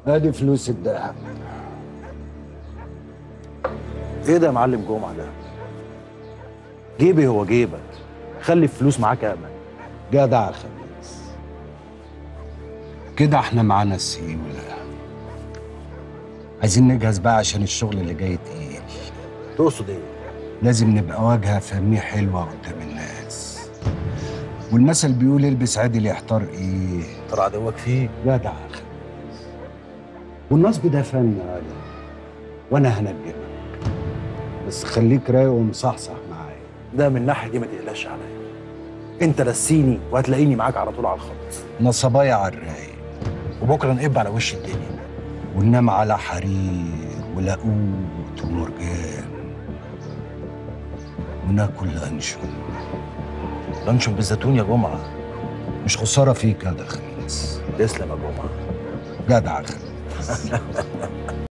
ادي فلوس الدهب ايه ده يا معلم جمعه ده جيبي هو جيبك خلي الفلوس معاك امن جدع يا خميس كده احنا معانا السيولة عايزين نجهز بقى عشان الشغل اللي جاي تقيل تقصد ايه لازم نبقى واجهة فميه حلوة قدام الناس والمثل بيقول البس عادل يحتار ايه ترى عدوك فيه جدع يا خميس والنصب ده فن يا علي وانا هنجمك بس خليك رايق ومصحصح معايا ده من الناحيه دي ما تقلقش عليا انت رسيني وهتلاقيني معاك على طول على الخط نصبايا على الرايق وبكره نقب على وش الدنيا وننام على حرير ولاقوت ومرجان وناكل لانشون لانشون بالزيتون يا جمعه مش خساره فيك يا ده خميس تسلم يا جمعه جدع يا خميس